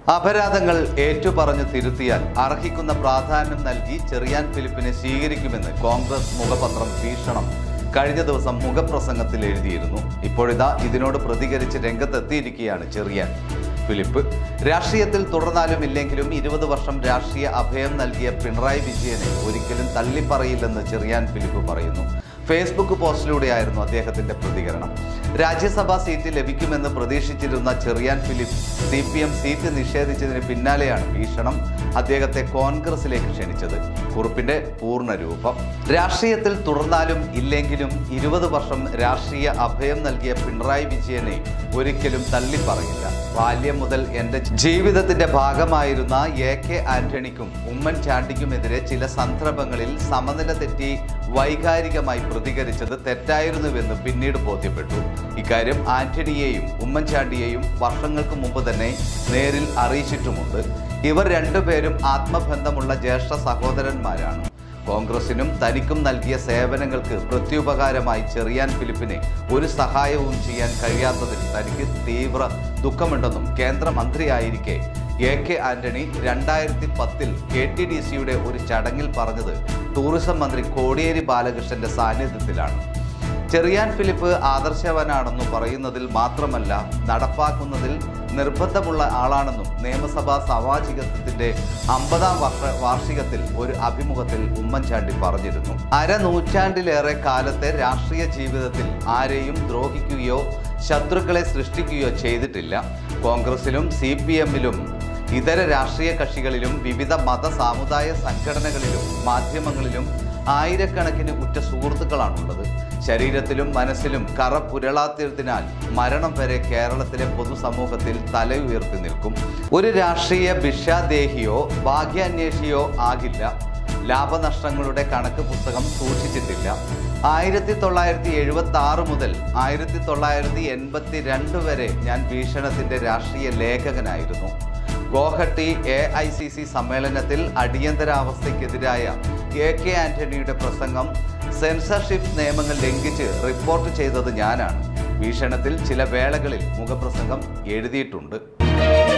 അപരാധങ്ങൾ ഏറ്റുപറഞ്ഞു തിരുത്തിയാൽ അർഹിക്കുന്ന പ്രാധാന്യം നൽകി ചെറിയാൻ ഫിലിപ്പിനെ സ്വീകരിക്കുമെന്ന് കോൺഗ്രസ് മുഖപത്രം ഭീഷണം കഴിഞ്ഞ ദിവസം മുഖപ്രസംഗത്തിൽ എഴുതിയിരുന്നു ഇപ്പോഴിതാ ഇതിനോട് പ്രതികരിച്ച് രംഗത്തെത്തിയിരിക്കുകയാണ് ചെറിയാൻ ഫിലിപ്പ് രാഷ്ട്രീയത്തിൽ തുടർന്നാലും ഇല്ലെങ്കിലും ഇരുപത് വർഷം രാഷ്ട്രീയ അഭയം നൽകിയ പിണറായി വിജയനെ ഒരിക്കലും തള്ളിപ്പറയില്ലെന്ന് ചെറിയാൻ ഫിലിപ്പ് പറയുന്നു ഫേസ്ബുക്ക് പോസ്റ്റിലൂടെയായിരുന്നു അദ്ദേഹത്തിന്റെ പ്രതികരണം രാജ്യസഭാ സീറ്റ് ലഭിക്കുമെന്ന് പ്രതീക്ഷിച്ചിരുന്ന Cherian Philip C P M seat നിഷേധിച്ചതിന് പിന്നാലെയാണ് ഭീഷണം അദ്ദേഹത്തെ കോൺഗ്രസിലേക്ക് ക്ഷണിച്ചത് കുറിപ്പിന്റെ പൂർണ്ണ രൂപം രാഷ്ട്രീയത്തിൽ തുടർന്നാലും ഇല്ലെങ്കിലും ഇരുപത് വർഷം രാഷ്ട്രീയ അഭയം നൽകിയ പിണറായി വിജയനെ ഒരിക്കലും തള്ളിപ്പറയില്ല ബാല്യം മുതൽ എൻ്റെ ജീവിതത്തിന്റെ ഭാഗമായിരുന്ന എ കെ ആന്റണിക്കും ഉമ്മൻചാണ്ടിക്കുമെതിരെ ചില സന്ദർഭങ്ങളിൽ സമനില തെറ്റി വൈകാരികമായി പ്രതികരിച്ചത് തെറ്റായിരുന്നുവെന്ന് പിന്നീട് ബോധ്യപ്പെട്ടു ഇക്കാര്യം ആന്റണിയെയും ഉമ്മൻചാണ്ടിയെയും വർഷങ്ങൾക്ക് മുമ്പ് തന്നെ നേരിൽ അറിയിച്ചിട്ടുമുണ്ട് ഇവർ രണ്ടുപേരും ആത്മബന്ധമുള്ള ജ്യേഷ്ഠ സഹോദരന്മാരാണ് കോൺഗ്രസിനും തനിക്കും നൽകിയ സേവനങ്ങൾക്ക് പ്രത്യുപകാരമായി ചെറിയാൻ ഫിലിപ്പിനെ ഒരു സഹായവും ചെയ്യാൻ കഴിയാത്തതിൽ തനിക്ക് തീവ്ര ദുഃഖമുണ്ടെന്നും കേന്ദ്രമന്ത്രിയായിരിക്കെ എ കെ ആന്റണി രണ്ടായിരത്തി പത്തിൽ കെ ടി ഡി സിയുടെ ഒരു ചടങ്ങിൽ പറഞ്ഞത് ടൂറിസം മന്ത്രി കോടിയേരി ബാലകൃഷ്ണന്റെ സാന്നിധ്യത്തിലാണ് ചെറിയാൻ ഫിലിപ്പ് ആദർശവാനാണെന്നു പറയുന്നതിൽ മാത്രമല്ല നടപ്പാക്കുന്നതിൽ നിർബന്ധമുള്ള ആളാണെന്നും നിയമസഭാ സാമാജികത്വത്തിന്റെ അമ്പതാം വർഷ വാർഷികത്തിൽ ഒരു അഭിമുഖത്തിൽ ഉമ്മൻചാണ്ടി പറഞ്ഞിരുന്നു അരനൂറ്റാണ്ടിലേറെ കാലത്തെ രാഷ്ട്രീയ ജീവിതത്തിൽ ആരെയും ദ്രോഹിക്കുകയോ ശത്രുക്കളെ സൃഷ്ടിക്കുകയോ ചെയ്തിട്ടില്ല കോൺഗ്രസിലും സി പി എമ്മിലും ഇതര രാഷ്ട്രീയ കക്ഷികളിലും വിവിധ മത സാമുദായ സംഘടനകളിലും മാധ്യമങ്ങളിലും ആയിരക്കണക്കിന് ഉറ്റ സുഹൃത്തുക്കളാണുള്ളത് ശരീരത്തിലും മനസ്സിലും കറ പുരളാത്തിയതിനാൽ മരണം വരെ കേരളത്തിലെ പൊതുസമൂഹത്തിൽ തല ഉയർത്തി നിൽക്കും ഒരു രാഷ്ട്രീയ ഭിക്ഷാദേഹിയോ ഭാഗ്യാന്വേഷിയോ ആകില്ല ലാഭനഷ്ടങ്ങളുടെ കണക്ക് പുസ്തകം സൂക്ഷിച്ചിട്ടില്ല ആയിരത്തി തൊള്ളായിരത്തി എഴുപത്തി ആറ് മുതൽ ആയിരത്തി തൊള്ളായിരത്തി എൺപത്തി രണ്ട് വരെ ഞാൻ ഭീഷണത്തിന്റെ രാഷ്ട്രീയ ലേഖകനായിരുന്നു Guwahati A I C C സമ്മേളനത്തിൽ അടിയന്തരാവസ്ഥയ്ക്കെതിരായ എ കെ ആന്റണിയുടെ പ്രസംഗം സെൻസർഷിപ്പ് നിയമങ്ങൾ ലംഘിച്ച് റിപ്പോർട്ട് ചെയ്തത് ഞാനാണ് ഭീഷണത്തിൽ ചില വേളകളിൽ മുഖപ്രസംഗം എഴുതിയിട്ടുണ്ട്